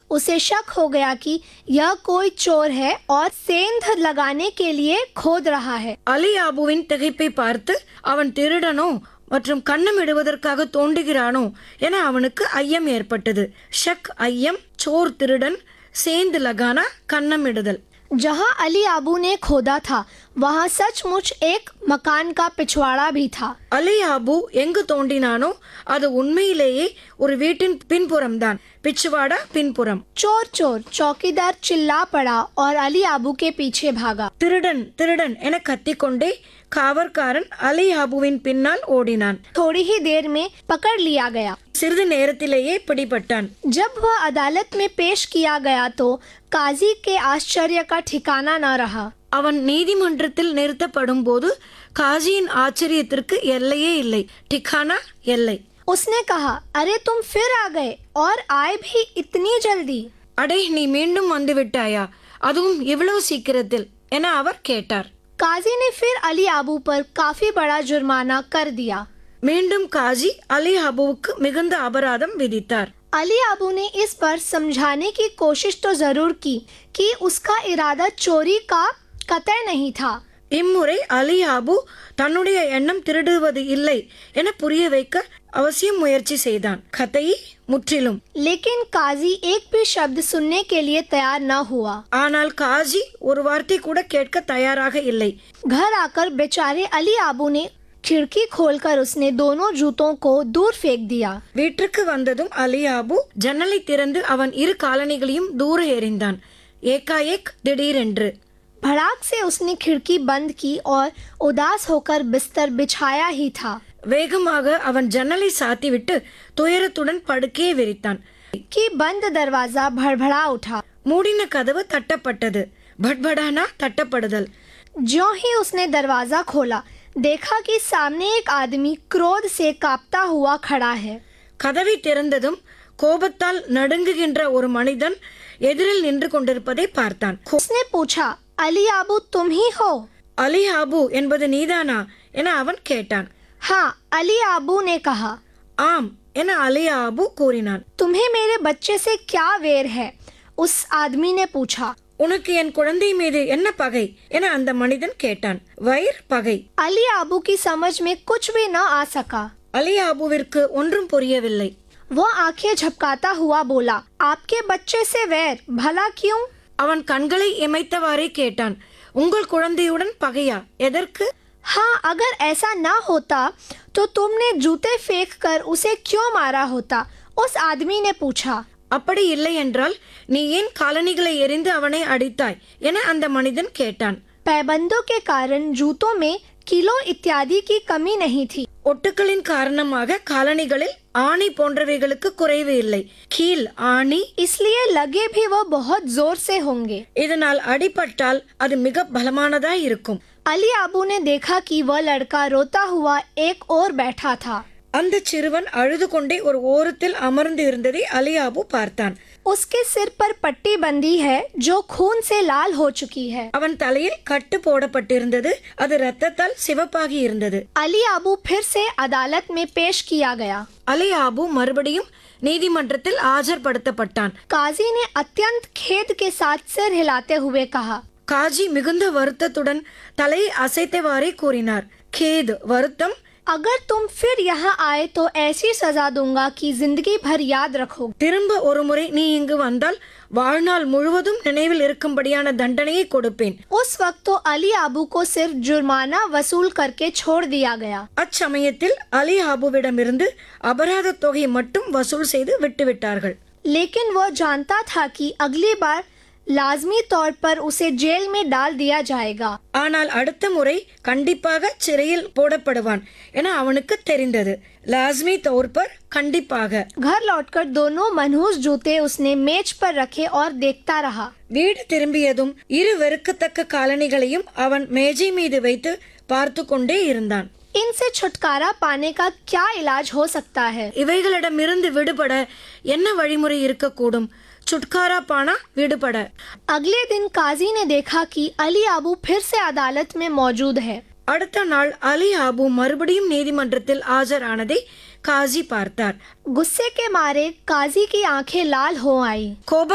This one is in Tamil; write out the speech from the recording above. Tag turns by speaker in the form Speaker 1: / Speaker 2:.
Speaker 1: उसे शक हो गया कि यह कोई चोर है और सेंध लगाने के लिए खोद रहा है
Speaker 2: அலி ஆபுவின் திகைப்பை பார்த்து அவன் திருடனோ மற்றும் கண்ணம் இடுவதற்காக தோண்டுகிறானோ என அவனுக்கு ஐயம் ஏற்பட்டது ஷக் ஐயம் சோர் திருடன் சேந்து லகானா கண்ணம் இடுதல்
Speaker 1: जहाँ अली आबू ने खोदा था वहाँ सचमुच एक मकान का पिछवाड़ा भी था
Speaker 2: அலி ஆபு எங்கு தோண்டினானோ அது உண்மையிலேயே ஒரு வீட்டின் பின்புறம்தான் பிச்சுவாடா பின்புறம்
Speaker 1: चोर चोर चौकीदार चिल्ला पड़ा और अली आबू के पीछे भागा
Speaker 2: திருடன் திருடன் என கத்திக்கொண்டே காவற்காரன் அலி ஆபுவின் பின்னால் ஓடினான்
Speaker 1: थोड़ी ही देर में पकड़ लिया गया
Speaker 2: சிறிது நேரத்திலேயே பிடிபட்டான்
Speaker 1: जब वह अदालत में पेश किया गया तो काजी के आश्चर्य का ठिकाना न रहा
Speaker 2: அவன் நீதிமன்றத்தில் நிறுத்தப்படும் போது காஜியின் ஆச்சரியத்திற்கு எல்லையே இல்லை டிகானா எல்லை
Speaker 1: उसने कहा अरे तुम फिर आ गए और आए भी इतनी जल्दी
Speaker 2: அடே நீ மீண்டும் வந்து விட்டாயா அதுவும் இவ்வளவு சீக்கிரத்தில் என அவர் கேட்டார்
Speaker 1: काजी ने फिर अली आबू पर काफी बड़ा जुर्माना कर दिया
Speaker 2: மீண்டும் காஜி அலி அபுவுக்கு மிகுந்த அபராதம் விதித்தார்
Speaker 1: अली आबू ने इस पर समझाने की कोशिश तो जरूर की कि उसका इरादा चोरी का कतई नहीं था
Speaker 2: இம்முறை அலி அபு தன்னுடைய எண்ணம் திருடுவது இல்லை என புரிய வைக்க அவசியம் முயற்சி செய்தான் கதையை முற்றிலும்
Speaker 1: लेकिन काजी एक भी शब्द सुनने के लिए तैयार न हुआ
Speaker 2: ஆனால் காஜி ஒரு வார்த்தை கூட கேட்க தயாராக இல்லை
Speaker 1: घर आकर बेचारे अली आबू ने खिड़की खोलकर उसने दोनों जूतों को दूर फेंक दिया
Speaker 2: வீட்டிற்கு வந்ததும் அலி அபு ஜன்னலை திறந்து அவன் இரு காலணிகளையும் தூர எறிந்தான் ஏகாஏக் திடீரென்று
Speaker 1: भड़ाक से उसने खिड़की बंद की और उदास होकर बिस्तर बिछाया ही था
Speaker 2: வேகமாக அவன் ஜன்னலை சாத்திவிட்டு துயரத்துடன் படுக்கையை விரித்தான்
Speaker 1: कि बंद दरवाजा भड़भड़ा उठा
Speaker 2: மூடின கதவு தட்டப்பட்டது பட்படானா தட்டப்படுதல்
Speaker 1: ज्यों ही उसने दरवाजा खोला देखा कि सामने एक आदमी क्रोध से कांपता हुआ खड़ा है
Speaker 2: கதவை திறந்ததும் கோபத்தால் நடுங்குகின்ற ஒரு மனிதன் எதிரில் நின்று கொண்டிருப்பதை பார்த்தான்
Speaker 1: उसने पूछा अली आबू तुम ही हो
Speaker 2: அலி ஆபு என்பது நீதானா என அவன் கேட்டான்
Speaker 1: हाँ अली आबू ने कहा
Speaker 2: ஆம் என அலி ஆபு கூறினான்
Speaker 1: तुम्हें मेरे बच्चे से क्या वेर है उस आदमी ने पूछा
Speaker 2: உனக்கு என் குழந்தை மீது என்ன பகை என அந்த மனிதன் கேட்டான் வயிர் பகை
Speaker 1: अली आबू की समझ में कुछ भी न आ सका
Speaker 2: அலி ஆபுவிற்கு ஒன்றும் புரியவில்லை
Speaker 1: वो आंखें झपकाता हुआ बोला आपके बच्चे से वैर भला क्यों
Speaker 2: அவன் கண்களை இமைத்தவாறே கேட்டான் உங்கள் குழந்தையுடன் பகையா எதற்கு
Speaker 1: हाँ अगर ऐसा ना होता तो तुमने जूते फेंक कर उसे क्यों मारा होता उस आदमी ने पूछा
Speaker 2: அப்படி இல்லை என்றால் நீ ஏன் காலணிகளை எரிந்து அவனை அடித்தாய் என அந்த மனிதன் கேட்டான்
Speaker 1: पैबंदों के कारण जूतों में किलो इत्यादि की कमी नहीं थी
Speaker 2: ஒட்டுக்களின் காரணமாக காலணிகளில் ஆணி போன்றவைகளுக்கு குறைவு இல்லை கீழ் ஆணி
Speaker 1: इसलिए लगे भी वो बहुत जोर से होंगे
Speaker 2: இதனால் அடிபட்டால் அது மிக பலமானதாய் இருக்கும்
Speaker 1: अली आबू ने देखा कि वह लड़का रोता हुआ एक और बैठा था
Speaker 2: அந்த சிறுவன் அழுது கொண்டே ஒரு ஓரத்தில் அமர்ந்து இருந்ததை அலியாபு பார்த்தான்
Speaker 1: उसके सिर पर पट्टी बंधी है जो खून से लाल हो चुकी है
Speaker 2: அவன் தலையில் கட்டு போடப்பட்டிருந்தது அது ரத்தத்தால் சிவப்பாகி இருந்தது
Speaker 1: अली आबू फिर से अदालत में पेश किया गया
Speaker 2: அலி ஆபு மறுபடியும் நீதிமன்றத்தில் ஆஜர்படுத்தப்பட்டான்
Speaker 1: काजी ने अत्यंत खेद के साथ सिर हिलाते हुए कहा
Speaker 2: காஜி மிகுந்த வருத்தத்துடன் தலையை அசைத்தவாறே கூறினார் கேது வருத்தம்
Speaker 1: अगर तुम फिर यहाँ आए तो ऐसी सजा दूंगा कि जिंदगी भर याद रखोगे
Speaker 2: திரும்ப ஒருமுறை நீ இங்கு வந்தால் வாழ்நாள் முழுவதும் நினைவில் இருக்கும்படியான தண்டனையை கொடுப்பேன்
Speaker 1: उस वक्त तो अली आबू को सिर्फ जुर्माना वसूल करके छोड़ दिया गया
Speaker 2: அச்சமயத்தில் அலி ஆபுவிடமிருந்து அபராத தொகையை மட்டும் வசூல் செய்து விட்டுவிட்டார்கள்
Speaker 1: लेकिन वह जानता था कि अगली बार लाजमी तौर पर उसे जेल में डाल दिया जाएगा
Speaker 2: ஆனால் அடுத்த முறை கண்டிப்பாக சிறையில் போடப்படுவான் என அவனுக்கு தெரிந்தது லாஸ்மி தௌர் பர் கண்டிப்பாக
Speaker 1: घर लौटकर दोनों मनहूस जूते उसने मेज पर रखे और देखता रहा
Speaker 2: வீடு திரும்பியதும் இரு வெறுக்கத்தக்க காலணிகளையும் அவன் மேஜை மீது வைத்து பார்த்து கொண்டே இருந்தான்
Speaker 1: इनसे छुटकारा पाने का क्या इलाज हो सकता है
Speaker 2: இவைகளிடமிருந்து விடுபட என்ன வழிமுறை இருக்கக்கூடும் छुटकारा पाना விடுபட
Speaker 1: अगले दिन काजी ने देखा कि अली आबू फिर से अदालत में मौजूद है
Speaker 2: அடுத்த நாள் அலி ஆபு மறுபடியும் நீதிமன்றத்தில் ஆஜரானதை காஜி பார்த்தார்
Speaker 1: गुस्से के मारे काजी की आंखें लाल हो आईं।
Speaker 2: கோப